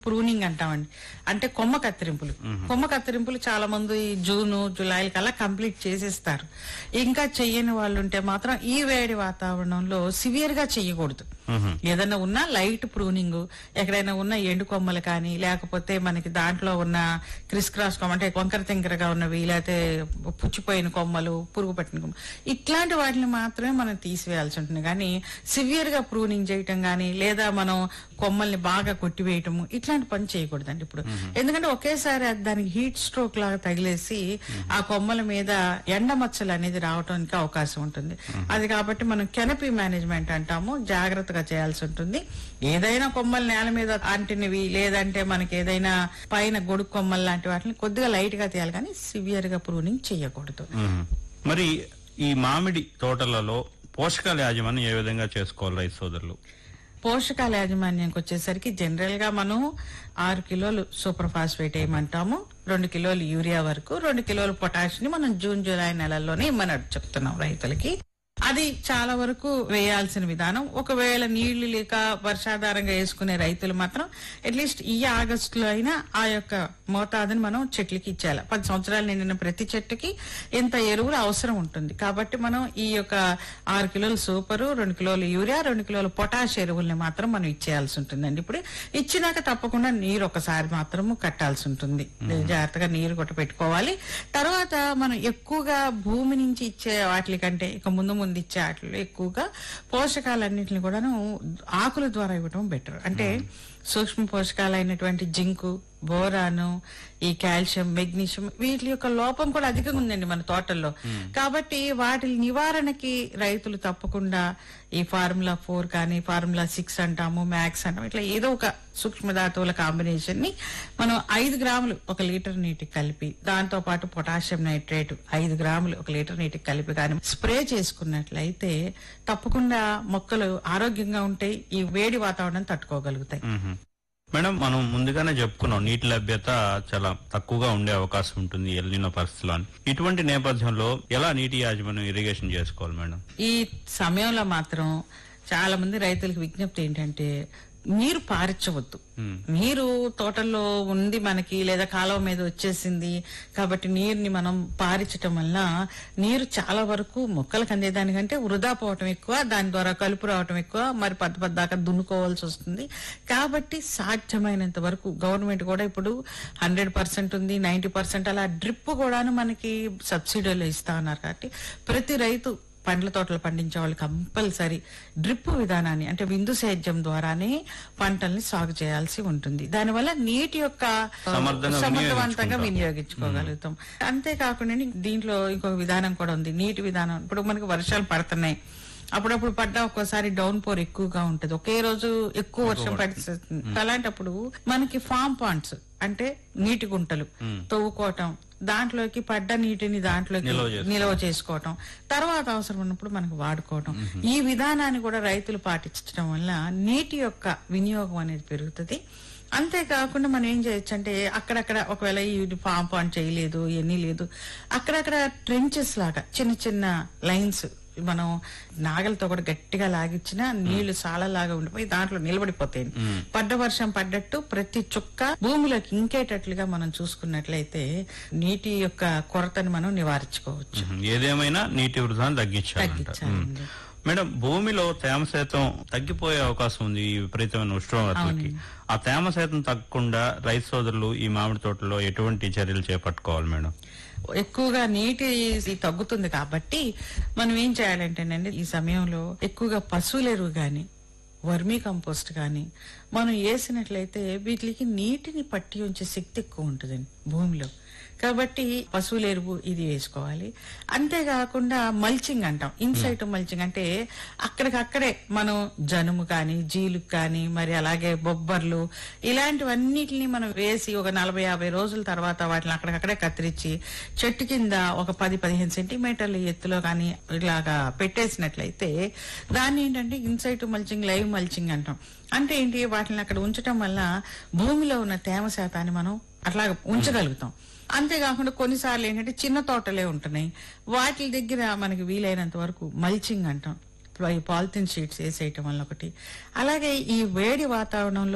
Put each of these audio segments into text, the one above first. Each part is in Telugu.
ప్రూనింగ్ అంటామండి అంటే కొమ్మ కత్తిరింపులు కొమ్మ కత్తిరింపులు చాలా మంది జూన్ జూలై కల్లా కంప్లీట్ చేసేస్తారు ఇంకా చెయ్యని వాళ్ళు ఉంటే మాత్రం ఈ వేడి వాతావరణంలో సివియర్ గా చెయ్యకూడదు ఏదైనా ఉన్నా లైట్ ప్రూనింగ్ ఎక్కడైనా ఉన్న ఎండు కొమ్మలు కానీ లేకపోతే మనకి దాంట్లో ఉన్న క్రిస్ క్రాస్ కొమ్మ అంటే వంకర తింకరగా ఉన్నవి లేకపోతే పుచ్చిపోయిన కొమ్మలు పురుగు పట్టిన కొమ్మలు ఇట్లాంటి వాటిని మాత్రమే మనం తీసివేయాల్సి ఉంటుంది కానీ సివియర్ గా ప్రూనింగ్ చేయటం కానీ లేదా మనం కొమ్మల్ని బాగా కొట్టివేయటము ఇట్లాంటి పని చేయకూడదండి ఇప్పుడు ఎందుకంటే ఒకేసారి అది దానికి హీట్ స్ట్రోక్ లాగా తగిలేసి ఆ కొమ్మల మీద ఎండ మచ్చలు అనేది రావడానికి అవకాశం ఉంటుంది అది కాబట్టి మనం కెనపీ మేనేజ్మెంట్ అంటాము జాగ్రత్తగా చేయాల్సి ఉంటుంది ఏదైనా కొమ్మలు నేల మీద అంటినవి లేదంటే మనకి ఏదైనా పైన గొడుగు కొమ్మలు లాంటి వాటిని కొద్దిగా లైట్ గా తీయాలి కానీ సివియర్ గా ప్రూనింగ్ చేయకూడదు మ్మ్. మరి ఈ మామిడి తోటలలో పోషకాల యాజమాన్యం ఏ విధంగా చేసుకోవాలి రైతు సోదరులు పోషకాల యాజమాన్యానికి వచ్చేసరికి జనరల్ గా మనం ఆరు కిలోలు సూపర్ ఫాస్ఫేట్ వేయమంటాము రెండు కిలోలు యూరియా వరకు రెండు కిలోలు పొటాష్ ని మనం జూన్ జూలై నెలల్లోనే ఇమ్మని చెప్తున్నాం రైతులకి అది చాలా వరకు వేయాల్సిన విధానం ఒకవేళ నీళ్లు లేక వర్షాధారంగా వేసుకునే రైతులు మాత్రం అట్లీస్ట్ ఈ ఆగస్టులో అయినా ఆ యొక్క మోతాదుని మనం చెట్లకి ఇచ్చేయాలి పది సంవత్సరాలు నిండిన ప్రతి చెట్టుకి ఇంత ఎరువులు అవసరం ఉంటుంది కాబట్టి మనం ఈ యొక్క ఆరు కిలోలు సూపరు రెండు కిలోలు యూరియా రెండు కిలోలు పొటాష్ ఎరువుల్ని మాత్రం మనం ఇచ్చేయాల్సి ఉంటుందండి ఇప్పుడు ఇచ్చినాక తప్పకుండా నీరు ఒకసారి మాత్రము కట్టాల్సి ఉంటుంది జాగ్రత్తగా నీరు కొట్ట పెట్టుకోవాలి తర్వాత మనం ఎక్కువగా భూమి నుంచి ఇచ్చే వాటి కంటే ఇక ముందు ముందు ఇచ్చే వాటిలో ఎక్కువగా పోషకాలన్నింటిని కూడాను ఆకుల ద్వారా ఇవ్వడం బెటర్ అంటే సూక్ష్మ పోషకాలైనటువంటి జింకు బోరాను ఈ కాల్షియం మెగ్నీషియం వీటి యొక్క లోపం కూడా అధికంగా ఉందండి మన తోటల్లో కాబట్టి వాటి నివారణకి రైతులు తప్పకుండా ఈ ఫార్ములా ఫోర్ కానీ ఫార్ములా సిక్స్ అంటాము మ్యాక్స్ అంటాము ఇట్లా ఏదో ఒక సూక్ష్మ ధాతువుల కాంబినేషన్ ని మనం ఐదు గ్రాములు ఒక లీటర్ నీటికి కలిపి దాంతో పాటు పొటాషియం నైట్రేట్ ఐదు గ్రాములు ఒక లీటర్ నీటికి కలిపి కానీ స్ప్రే చేసుకున్నట్లయితే తప్పకుండా మొక్కలు ఆరోగ్యంగా ఉంటాయి ఈ వేడి వాతావరణం తట్టుకోగలుగుతాయి మ్మ్. మేడం మనం ముందుగానే చెప్పుకున్నాం నీటి లభ్యత చాలా తక్కువగా ఉండే అవకాశం ఉంటుంది ఎల్లిన పరిస్థితిలో అని. ఇటువంటి నేపథ్యంలో ఎలా నీటి యాజమాన్యం ఇరిగేషన్ చేసుకోవాలి మేడం ఈ సమయంలో మాత్రం చాలా మంది రైతులకు విజ్ఞప్తి ఏంటంటే నీరు పారించవద్దు నీరు తోటల్లో ఉంది మనకి లేదా కాలువ మీద వచ్చేసింది కాబట్టి నీరుని మనం పారించటం వల్ల నీరు చాలా వరకు మొక్కలకు అందేదానికంటే వృధా పోవటం ఎక్కువ దాని ద్వారా కలుపు రావటం ఎక్కువ మరి పద్ద పద్ద దాకా దున్నుకోవాల్సి వస్తుంది కాబట్టి సాధ్యమైనంత వరకు గవర్నమెంట్ కూడా ఇప్పుడు హండ్రెడ్ పర్సెంట్ ఉంది నైన్టీ పర్సెంట్ అలా డ్రిప్ కూడాను మనకి సబ్సిడీలో ఇస్తా ఉన్నారు కాబట్టి ప్రతి రైతు పండ్ల తోటలు పండించే వాళ్ళు కంపల్సరీ డ్రిప్ విధానాన్ని అంటే విందు సేద్యం ద్వారానే పంటల్ని సాగు చేయాల్సి ఉంటుంది దానివల్ల నీటి యొక్క ఆ, సమర్థంగా సమర్థవంతంగా వినియోగించుకోగలుగుతాం అంతేకాకుండా దీంట్లో ఇంకొక విధానం కూడా ఉంది నీటి విధానం ఇప్పుడు మనకి వర్షాలు పడుతున్నాయి అప్పుడప్పుడు పడ్డా ఒక్కోసారి డౌన్ పోర్ ఎక్కువగా ఉంటది ఒకే రోజు ఎక్కువ వర్షం పడుతుంది అలాంటప్పుడు మనకి ఫామ్ పాండ్స్ అంటే నీటి గుంటలు తవ్వుకోవటం దాంట్లోకి పడ్డ నీటిని దాంట్లోకి నిల్వ చేసుకోవటం. నిల్వ చేసుకోవటం తర్వాత అవసరం ఉన్నప్పుడు మనకు వాడుకోవటం ఈ విధానాన్ని కూడా రైతులు పాటించడం వల్ల నీటి యొక్క వినియోగం అనేది పెరుగుతుంది అంతేకాకుండా మనం ఏం చేయొచ్చు అంటే అక్కడక్కడ ఒకవేళ ఈ ఫామ్ పాండ్ చేయలేదు ఇవన్నీ లేదు అక్కడక్కడ ట్రెంచెస్ లాగా చిన్న చిన్న లైన్స్ మనం నాగలతో కూడా గట్టిగా లాగిచ్చినా నీళ్లు సాలలాగా ఉండిపోయి దాంట్లో నిలబడిపోతాయి పడ్డ వర్షం పడ్డట్టు ప్రతి చుక్క భూమిలోకి ఇంకేటట్లుగా మనం చూసుకున్నట్లయితే నీటి యొక్క కొరతని మనం నివారించుకోవచ్చు మ్మ్. ఏదేమైనా నీటి వృధాన్ని తగ్గించాలంట తగ్గించాలండి. మ్మ్. మేడం భూమిలో తేమ శాతం తగ్గిపోయే అవకాశం ఉంది ఈ విపరీతమైన ఉష్ణోగ్రతలకి ఆ తేమ శాతం తగ్గకుండా రైతు సోదరులు ఈ మామిడి తోటలో ఎటువంటి చర్యలు చేపట్టుకోవాలి మేడం ఎక్కువగా నీటి ఇది తగ్గుతుంది కాబట్టి మనం ఏం చేయాలంటేనండి ఈ సమయంలో ఎక్కువగా పశువుల ఎరువు గాని వర్మీ కంపోస్ట్ గాని మనం వేసినట్లయితే వీటికి నీటిని పట్టి ఉంచే శక్తి ఎక్కువ ఉంటుందండి భూమిలో కాబట్టి పశువుల ఎరువు ఇది వేసుకోవాలి అంతేకాకుండా మల్చింగ్ అంటాం ఇన్సైట్ మల్చింగ్ అంటే అక్కడికక్కడే మనం జనుము కానీ జీలుకు కానీ మరి అలాగే బొబ్బర్లు ఇలాంటివన్నిటిని మనం వేసి ఒక నలభై యాభై రోజుల తర్వాత వాటిని అక్కడికక్కడే కత్తిరించి చెట్టు కింద ఒక పది పదిహేను సెంటీమీటర్ల ఎత్తులో కానీ ఇలాగా పెట్టేసినట్లయితే దాన్ని ఏంటంటే ఇన్సైట్ మల్చింగ్ లైవ్ మల్చింగ్ అంటాం అంటే ఏంటి వాటిని అక్కడ ఉంచటం వల్ల భూమిలో ఉన్న తేమ శాతాన్ని మనం అట్లా ఉంచగలుగుతాం అంతేకాకుండా కొన్నిసార్లు ఏంటంటే చిన్న తోటలే ఉంటున్నాయి వాటి దగ్గర మనకి వీలైనంత వరకు మల్చింగ్ అంటాం ఇప్పుడు ఈ పాలిథిన్ షీట్స్ వేసేయటం వల్ల ఒకటి అలాగే ఈ వేడి వాతావరణంలో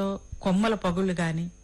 కొమ్మల పగుళ్ళు గాని